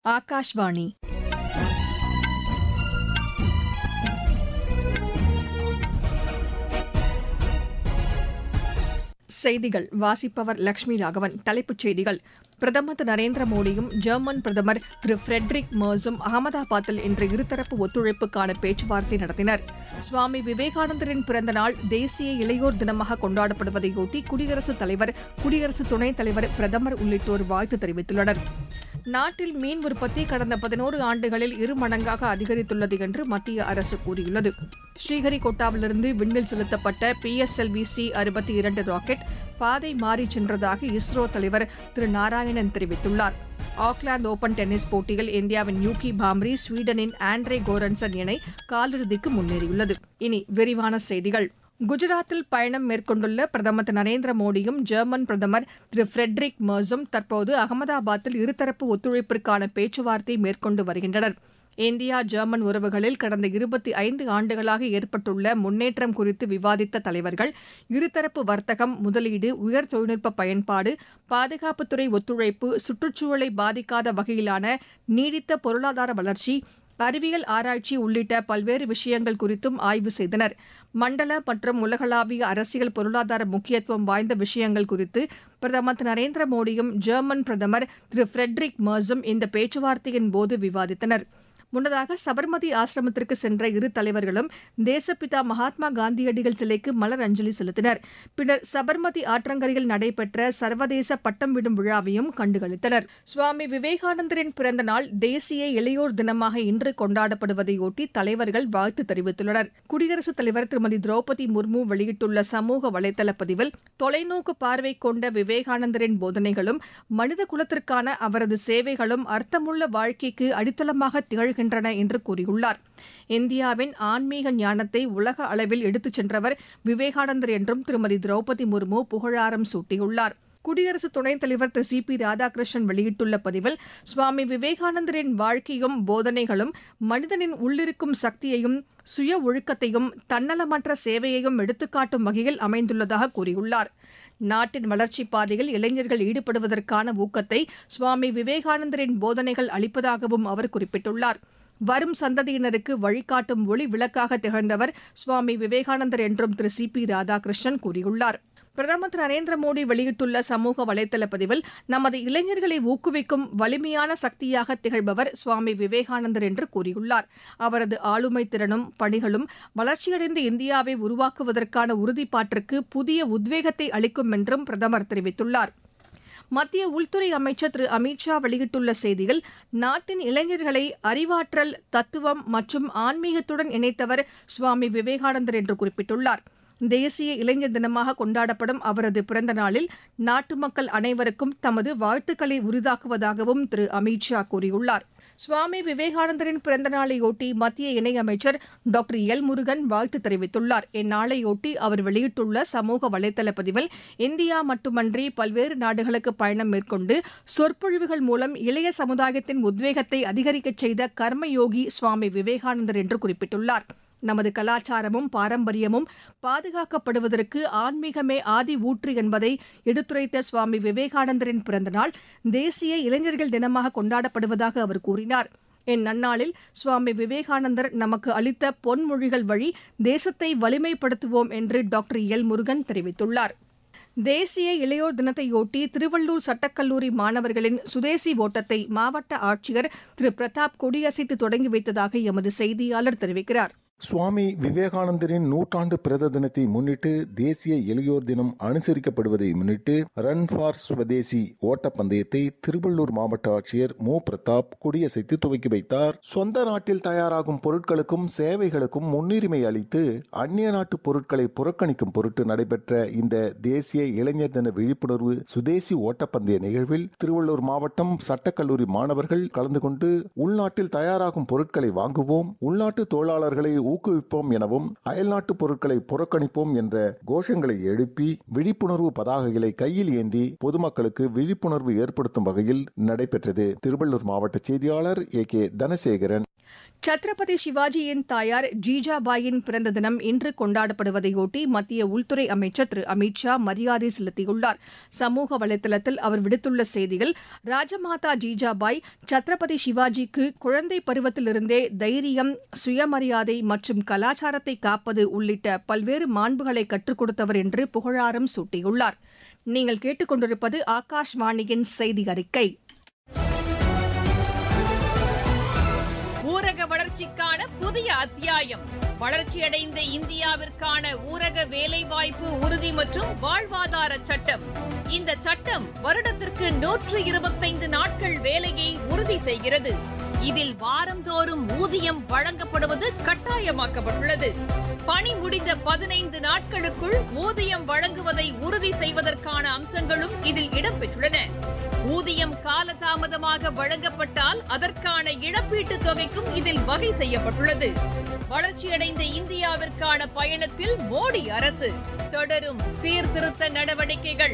ஆகாஷ்வாணி செய்திகள் வாசிப்பவர் லட்சுமி ராகவன் தலைப்புச் செய்திகள் பிரதமர் திரு நரேந்திர மோடியும் ஜெர்மன் பிரதமர் திரு ஃபிரெட்ரிக் மர்ஸும் அகமதாபாத்தில் இன்று இருதரப்பு ஒத்துழைப்புக்கான பேச்சுவார்த்தை நடத்தினர் சுவாமி விவேகானந்தரின் பிறந்த நாள் தேசிய இளையோர் தினமாக கொண்டாடப்படுவதையொட்டி குடியரசுத் தலைவர் குடியரசு துணைத் தலைவர் பிரதமர் உள்ளிட்டோர் வாழ்த்து தெரிவித்துள்ளனர் நாட்டில் மீன் உற்பத்தி கடந்த பதினோரு ஆண்டுகளில் இரு மடங்காக அதிகரித்துள்ளது என்று மத்திய அரசு கூறியுள்ளது ஸ்ரீஹரிகோட்டாவிலிருந்து விண்ணில் செலுத்தப்பட்ட P S L V C அறுபத்தி இரண்டு ராக்கெட் பாதை மாறிச் சென்றதாக இஸ்ரோ தலைவர் திரு நாராயணன் தெரிவித்துள்ளார் ஆக்லாந்து ஓபன் டென்னிஸ் போட்டியில் இந்தியாவின் யூகி பாம்ரி ஸ்வீடனின் ஆண்ட்ரே கோரன்சன் இணை காலிறுதிக்கு முன்னேறியுள்ளது இனி விரிவான செய்திகள் குஜராத்தில் பயணம் மேற்கொண்டுள்ள பிரதமர் திரு நரேந்திர மோடியும் ஜெர்மன் பிரதமர் திரு ஃபிரெட்ரிக் மர்ஸும் தற்போது அகமதாபாத்தில் இருதரப்பு ஒத்துழைப்பிற்கான பேச்சுவார்த்தை மேற்கொண்டு வருகின்றனர் இந்தியா ஜெர்மன் உறவுகளில் கடந்த இருபத்தி ஐந்து ஆண்டுகளாக ஏற்பட்டுள்ள முன்னேற்றம் குறித்து விவாதித்த தலைவர்கள் இருதரப்பு வர்த்தகம் முதலீடு உயர் தொழில்நுட்ப பயன்பாடு பாதுகாப்புத்துறை ஒத்துழைப்பு சுற்றுச்சூழலை பாதிக்காத வகையிலான நீடித்த பொருளாதார வளர்ச்சி அறிவியல் ஆராய்ச்சி உள்ளிட்ட பல்வேறு விஷயங்கள் குறித்தும் ஆய்வு செய்தனர் மண்டல மற்றும் உலகளாவிய அரசியல் பொருளாதார முக்கியத்துவம் வாய்ந்த விஷயங்கள் குறித்து பிரதமர் திரு நரேந்திர மோடியும் ஜெர்மன் பிரதமர் திரு ஃபிரெட்ரிக் மர்ஸும் இந்த பேச்சுவார்த்தையின் போது விவாதித்தனர் முன்னதாக சபர்மதி ஆசிரமத்திற்கு சென்ற இரு தலைவர்களும் தேசப்பிதா மகாத்மா காந்தியடிகள் சிலைக்கு மலர் அஞ்சலி செலுத்தினர் பின்னர் சபர்மதி ஆற்றங்கரையில் நடைபெற்ற சர்வதேச பட்டம் விடும் விழாவையும் கண்டுகளித்தனர் சுவாமி விவேகானந்தரின் பிறந்த நாள் தேசிய இளையோர் தினமாக இன்று கொண்டாடப்படுவதையொட்டி தலைவர்கள் வாழ்த்து தெரிவித்துள்ளனர் குடியரசுத் தலைவர் திருமதி திரௌபதி முர்மு வெளியிட்டுள்ள சமூக வலைதள பதிவில் தொலைநோக்கு பார்வை கொண்ட விவேகானந்தரின் போதனைகளும் மனித குலத்திற்கான அவரது சேவைகளும் அர்த்தமுள்ள வாழ்க்கைக்கு அடித்தளமாக திகழ்கின்றன என்று கூறியுள்ளார் இந்தியாவின் ஆன்மீக ஞானத்தை உலக அளவில் எடுத்துச் சென்றவர் விவேகானந்தர் என்றும் திருமதி திரௌபதி முர்மு புகழாரம் சூட்டியுள்ளார் குடியரசு துணைத் தலைவர் திரு சி பி ராதாகிருஷ்ணன் வெளியிட்டுள்ள பதிவில் சுவாமி விவேகானந்தரின் வாழ்க்கையும் போதனைகளும் மனிதனின் உள்ளிருக்கும் சக்தியையும் சுய ஒழுக்கத்தையும் தன்னலமற்ற சேவையையும் எடுத்துக்காட்டும் வகையில் அமைந்துள்ளதாக கூறியுள்ளார் நாட்டின் வளர்ச்சிப் பாதையில் இளைஞர்கள் ஈடுபடுவதற்கான ஊக்கத்தை சுவாமி விவேகானந்தரின் போதனைகள் அளிப்பதாகவும் அவர் குறிப்பிட்டுள்ளார் வரும் சந்ததியினருக்கு வழிகாட்டும் ஒளி விளக்காக திகழ்ந்தவர் சுவாமி விவேகானந்தர் என்றும் திரு சி பி ராதாகிருஷ்ணன் கூறியுள்ளார் பிரதமர் திரு நரேந்திர மோடி வெளியிட்டுள்ள சமூக வலைதள பதிவில் நமது இளைஞர்களை ஊக்குவிக்கும் வலிமையான சக்தியாக திகழ்பவர் சுவாமி விவேகானந்தர் என்று கூறியுள்ளார் அவரது ஆளுமை திறனும் பணிகளும் வளர்ச்சியடைந்த இந்தியாவை உருவாக்குவதற்கான உறுதிப்பாட்டிற்கு புதிய உத்வேகத்தை அளிக்கும் என்றும் பிரதமர் தெரிவித்துள்ளார் மத்திய உள்துறை அமைச்சர் திரு அமித் ஷா வெளியிட்டுள்ள செய்தியில் நாட்டின் இளைஞர்களை அறிவாற்றல் தத்துவம் மற்றும் ஆன்மீகத்துடன் இணைத்தவர் சுவாமி விவேகானந்தர் என்று குறிப்பிட்டுள்ளார் தேசிய இளைஞர் தினமாக கொண்டாடப்படும் அவரது பிறந்த நாளில் நாட்டு மக்கள் அனைவருக்கும் தமது வாழ்த்துக்களை உரிதாக்குவதாகவும் திரு அமித் ஷா கூறியுள்ளார் சுவாமி விவேகானந்தரின் பிறந்த நாளையொட்டி மத்திய இணையமைச்சர் டாக்டர் எல் முருகன் வாழ்த்து தெரிவித்துள்ளார் இந்நாளையொட்டி அவர் வெளியிட்டுள்ள சமூக வலைதள பதிவில் இந்தியா மட்டுமன்றி பல்வேறு நாடுகளுக்கு பயணம் மேற்கொண்டு சொற்பொழிவுகள் மூலம் இளைய சமுதாயத்தின் உத்வேகத்தை அதிகரிக்கச் செய்த கர்மயோகி சுவாமி விவேகானந்தர் என்று குறிப்பிட்டுள்ளார் நமது கலாச்சாரமும் பாரம்பரியமும் பாதுகாக்கப்படுவதற்கு ஆன்மீகமே ஆதி ஊற்று என்பதை எடுத்துரைத்த சுவாமி விவேகானந்தரின் பிறந்தநாள் தேசிய இளைஞர்கள் தினமாக கொண்டாடப்படுவதாக அவர் கூறினார் இந்நன்னாளில் சுவாமி விவேகானந்தர் நமக்கு அளித்த பொன்மொழிகள் வழி தேசத்தை வலிமைப்படுத்துவோம் என்று டாக்டர் எல் முருகன் தெரிவித்துள்ளார் தேசிய இளையோர் தினத்தையொட்டி திருவள்ளூர் சட்டக்கல்லூரி மாணவர்களின் சுதேசி ஓட்டத்தை மாவட்ட ஆட்சியர் திரு பிரதாப் கொடியசைத்து தொடங்கி வைத்ததாக எமது செய்தியாளர் தெரிவிக்கிறார் சுவாமி விவேகானந்தரின் நூற்றாண்டு பிறந்த தினத்தை முன்னிட்டு தேசிய இளையோர் தினம் அனுசரிக்கப்படுவதை முன்னிட்டு ரன் ஃபார் ஸ்வதேசி ஓட்டப்பந்தயத்தை திருவள்ளூர் மாவட்ட ஆட்சியர் மு பிரதாப் கொடியசைத்து துவக்கி வைத்தார் சொந்த நாட்டில் தயாராகும் பொருட்களுக்கும் சேவைகளுக்கும் முன்னுரிமை அளித்து அந்நிய நாட்டு பொருட்களை புறக்கணிக்கும் பொருட்டு நடைபெற்ற இந்த தேசிய இளைஞர் தின விழிப்புணர்வு சுதேசி ஓட்டப்பந்தய நிகழ்வில் திருவள்ளூர் மாவட்டம் சட்டக்கல்லூரி மாணவர்கள் கலந்து கொண்டு உள்நாட்டில் தயாராகும் பொருட்களை வாங்குவோம் உள்நாட்டு தொழிலாளர்களை ஊக்குவிப்போம் எனவும் அயல்நாட்டு பொருட்களை புறக்கணிப்போம் என்ற கோஷங்களை எழுப்பி விழிப்புணர்வு பதாகைகளை கையில் ஏந்தி பொதுமக்களுக்கு விழிப்புணர்வு ஏற்படுத்தும் வகையில் நடைபெற்றது திருவள்ளூர் மாவட்ட செய்தியாளர் ஏ கே தனசேகரன் சத்ரபதி சிவாஜியின் தாயார் ஜீஜாபாயின் பிறந்த தினம் இன்று கொண்டாடப்படுவதையொட்டி மத்திய உள்துறை அமைச்சர் திரு அமித் ஷா மரியாதை செலுத்தியுள்ளார் சமூக வலைதளத்தில் அவர் விடுத்துள்ள செய்தியில் ராஜமாதா ஜீஜாபாய் சத்ரபதி சிவாஜிக்கு குழந்தை பருவத்திலிருந்தே தைரியம் சுயமரியாதை மற்றும் கலாச்சாரத்தை காப்பது உள்ளிட்ட பல்வேறு மாண்புகளை கற்றுக் கொடுத்தவர் என்று புகழாரம் சூட்டியுள்ளார் நீங்கள் கேட்டுக்கொண்டிருப்பது ஆகாஷ்வாணியின் செய்தி அறிக்கை ஊரக வளர்ச்சிக்கான புதிய அத்தியாயம் வளர்ச்சியடைந்த இந்தியாவிற்கான ஊரக வேலைவாய்ப்பு உறுதி மற்றும் வாழ்வாதார சட்டம் இந்த சட்டம் வருடத்திற்கு நூற்று இருபத்தைந்து நாட்கள் வேலையை உறுதி செய்கிறது இதில் வாரந்தோறும் ஊதியம் வழங்கப்படுவது கட்டாயமாக்கப்பட்டுள்ளது பணி முடிந்த பதினைந்து நாட்களுக்குள் ஊதியம் வழங்குவதை உறுதி செய்வதற்கான அம்சங்களும் இதில் இடம்பெற்றுள்ளன ஊதியம் காலதாமதமாக வழங்கப்பட்டால் அதற்கான இழப்பீட்டுத் தொகைக்கும் இதில் வகை செய்யப்பட்டுள்ளது வளர்ச்சியடைந்த இந்தியாவிற்கான பயணத்தில் மோடி அரசு தொடரும் சீர்திருத்த நடவடிக்கைகள்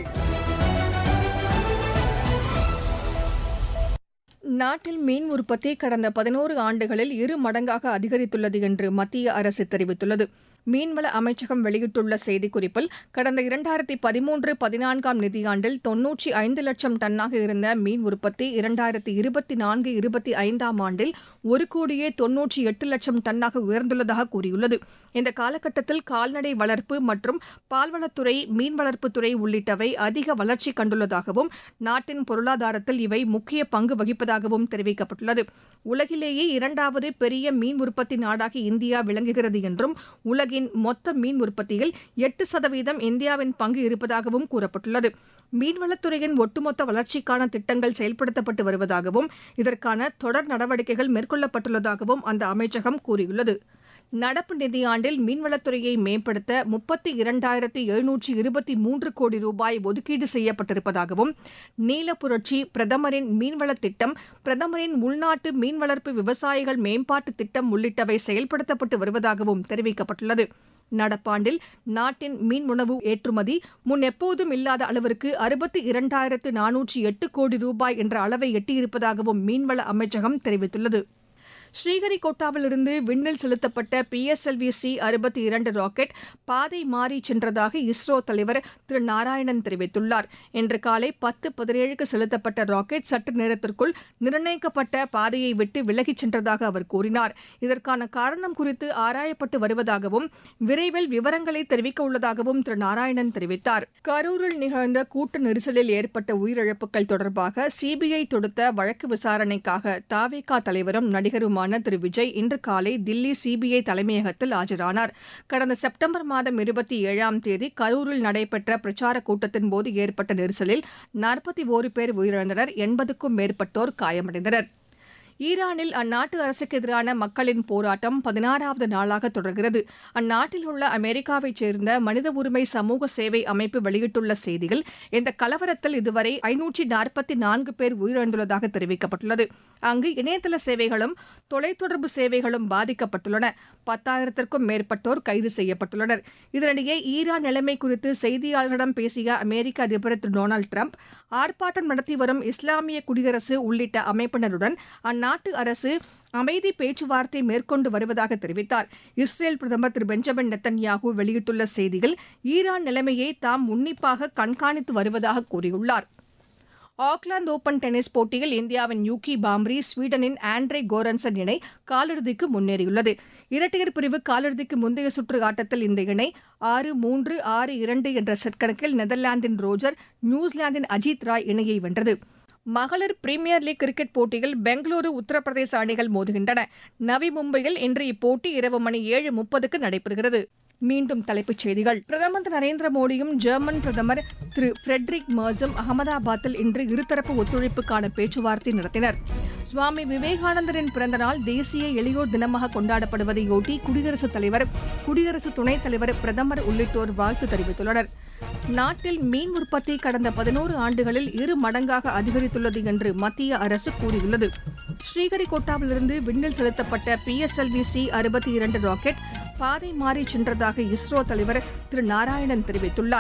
நாட்டில் மீன் உற்பத்தி கடந்த பதினோரு ஆண்டுகளில் இரு மடங்காக அதிகரித்துள்ளது என்று மத்திய அரசு தெரிவித்துள்ளது மீன்வள அமைச்சகம் வெளியிட்டுள்ள செய்திக்குறிப்பில் கடந்த இரண்டாயிரத்தி பதிமூன்று பதினான்காம் நிதியாண்டில் தொன்னூற்றி ஐந்து லட்சம் டன்னாக இருந்த மீன் உற்பத்தி இரண்டாயிரத்தி இருபத்தி நான்கு இருபத்தி ஐந்தாம் ஆண்டில் ஒரு கோடியே தொன்னூற்றி எட்டு லட்சம் டன்னாக உயர்ந்துள்ளதாக கூறியுள்ளது இந்த காலகட்டத்தில் கால்நடை வளர்ப்பு மற்றும் பால்வளத்துறை மீன் வளர்ப்புத்துறை உள்ளிட்டவை அதிக வளர்ச்சி கண்டுள்ளதாகவும் நாட்டின் பொருளாதாரத்தில் இவை முக்கிய பங்கு வகிப்பதாகவும் தெரிவிக்கப்பட்டுள்ளது உலகிலேயே இரண்டாவது பெரிய மீன் உற்பத்தி நாடாக இந்தியா விளங்குகிறது என்றும் உலகின் மொத்த மீன் உற்பத்தியில் எட்டு சதவீதம் இந்தியாவின் பங்கு இருப்பதாகவும் கூறப்பட்டுள்ளது மீன்வளத்துறையின் ஒட்டுமொத்த வளர்ச்சிக்கான திட்டங்கள் செயல்படுத்தப்பட்டு வருவதாகவும் இதற்கான தொடர் நடவடிக்கைகள் மேற்கொள்ளப்பட்டுள்ளதாகவும் அந்த அமைச்சகம் கூறியுள்ளது நடப்பு நிதியாண்டில் மீன்வளத்துறையை மேம்படுத்த முப்பத்தி இரண்டாயிரத்தி எழுநூற்றி இருபத்தி மூன்று கோடி ரூபாய் ஒதுக்கீடு செய்யப்பட்டிருப்பதாகவும் நீல புரட்சி பிரதமரின் மீன்வளத் திட்டம் பிரதமரின் உள்நாட்டு மீன் வளர்ப்பு விவசாயிகள் மேம்பாட்டு திட்டம் உள்ளிட்டவை செயல்படுத்தப்பட்டு வருவதாகவும் தெரிவிக்கப்பட்டுள்ளது நடப்பாண்டில் நாட்டின் மீன் உணவு ஏற்றுமதி முன் எப்போதும் இல்லாத அளவிற்கு அறுபத்தி இரண்டாயிரத்து நானூற்றி எட்டு கோடி ரூபாய் என்ற அளவை எட்டியிருப்பதாகவும் மீன்வள அமைச்சகம் தெரிவித்துள்ளது ஸ்ரீஹரிகோட்டாவிலிருந்து விண்ணில் செலுத்தப்பட்ட P S L V C அறுபத்தி இரண்டு ராக்கெட் பாதை மாறி சென்றதாக இஸ்ரோ தலைவர் திரு நாராயணன் தெரிவித்துள்ளார் இன்று காலை பத்து பதினேழுக்கு செலுத்தப்பட்ட ராக்கெட் சற்று நேரத்திற்குள் நிர்ணயிக்கப்பட்ட பாதையை விட்டு விலகிச் சென்றதாக அவர் கூறினார் இதற்கான காரணம் குறித்து ஆராயப்பட்டு வருவதாகவும் விரைவில் விவரங்களை தெரிவிக்க உள்ளதாகவும் திரு நாராயணன் தெரிவித்தார் கரூரில் நிகழ்ந்த கூட்ட நெரிசலில் ஏற்பட்ட உயிரிழப்புகள் தொடர்பாக சிபிஐ தொடுத்த வழக்கு விசாரணைக்காக தாவேகா தலைவரும் நடிகருமான திரு விஜய் இன்று காலை தில்லி சிபிஐ தலைமையகத்தில் ஆஜரானார் கடந்த செப்டம்பர் மாதம் இருபத்தி ஏழாம் தேதி கரூரில் நடைபெற்ற பிரச்சார கூட்டத்தின் போது ஏற்பட்ட நெரிசலில் நாற்பத்தி ஓரு பேர் உயிரிழந்தனர் எண்பதுக்கும் மேற்பட்டோர் காயமடைந்தனர் ஈரானில் அந்நாட்டு அரசுக்கு எதிரான மக்களின் போராட்டம் பதினாறாவது நாளாக தொடர்கிறது அந்நாட்டில் உள்ள அமெரிக்காவைச் சேர்ந்த மனித உரிமை சமூக சேவை அமைப்பு வெளியிட்டுள்ள செய்தியில் இந்த கலவரத்தில் இதுவரை ஐநூற்றி நாற்பத்தி நான்கு பேர் உயிரிழந்துள்ளதாக தெரிவிக்கப்பட்டுள்ளது அங்கு இணையதள சேவைகளும் தொலைத்தொடர்பு சேவைகளும் பாதிக்கப்பட்டுள்ளன பத்தாயிரத்திற்கும் மேற்பட்டோர் கைது செய்யப்பட்டுள்ளனர் இதனிடையே ஈரான் நிலைமை குறித்து செய்தியாளர்களிடம் பேசிய அமெரிக்க அதிபர் திரு டொனால்டு டிரம்ப் ஆர்ப்பாட்டம் நடத்தி வரும் இஸ்லாமிய குடியரசு உள்ளிட்ட அமைப்பினருடன் அந்நாட்டு அரசு அமைதி பேச்சுவார்த்தை மேற்கொண்டு வருவதாக தெரிவித்தார் இஸ்ரேல் பிரதமர் திரு பெஞ்சமின் நெத்தன்யாகு வெளியிட்டுள்ள செய்தியில் ஈரான் நிலைமையை தாம் உன்னிப்பாக கண்காணித்து வருவதாக கூறியுள்ளார் ஆக்லாந்து ஓபன் டென்னிஸ் போட்டியில் இந்தியாவின் யூகி பாம்ரி ஸ்வீடனின் ஆண்ட்ரே கோரன்சன் இணை காலிறுதிக்கு முன்னேறியுள்ளது இரட்டையர் பிரிவு காலிறுதிக்கு முந்தைய சுற்று ஆட்டத்தில் இந்த இணை ஆறு மூன்று ஆறு இரண்டு என்ற செட் கணக்கில் நெதர்லாந்தின் ரோஜர் நியூசிலாந்தின் அஜித் ராய் இணையை வென்றது மகளிர் பிரீமியர் லீக் கிரிக்கெட் போட்டியில் பெங்களூரு உத்தரப்பிரதேச அணிகள் மோதுகின்றன நவி மும்பையில் இன்று இப்போட்டி இரவு மணி ஏழு முப்பதுக்கு நடைபெறுகிறது மீண்டும் தலைப்புச் செய்திகள் பிரதமர் திரு நரேந்திர மோடியும் ஜெர்மன் பிரதமர் திரு ஃபிரெட்ரிக் மர்ஸும் அகமதாபாத்தில் இன்று இருதரப்பு ஒத்துழைப்புக்கான பேச்சுவார்த்தை நடத்தினர் சுவாமி விவேகானந்தரின் பிறந்தநாள் தேசிய இளையோர் தினமாக கொண்டாடப்படுவதையொட்டி குடியரசுத் தலைவர் குடியரசு துணைத் தலைவர் பிரதமர் உள்ளிட்டோர் வாழ்த்து தெரிவித்துள்ளனர் நாட்டில் மீன் உற்பத்தி கடந்த பதினோரு ஆண்டுகளில் இரு மடங்காக அதிகரித்துள்ளது என்று மத்திய அரசு கூறியுள்ளது ஸ்ரீஹரிகோட்டாவிலிருந்து விண்ணில் செலுத்தப்பட்ட P S L V C அறுபத்தி இரண்டு ராக்கெட் பாதை மாறி சென்றதாக இஸ்ரோ தலைவர் திரு நாராயணன் தெரிவித்துள்ளார்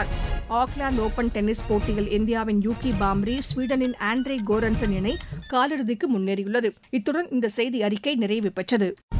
ஆக்லாந்து ஓபன் டென்னிஸ் போட்டியில் இந்தியாவின் யூகி பாம்ரி ஸ்வீடனின் ஆண்ட்ரே கோரன்சன் இணை காலிறுதிக்கு முன்னேறியுள்ளது இத்துடன் இந்த செய்தி அறிக்கை நிறைவு பெற்றது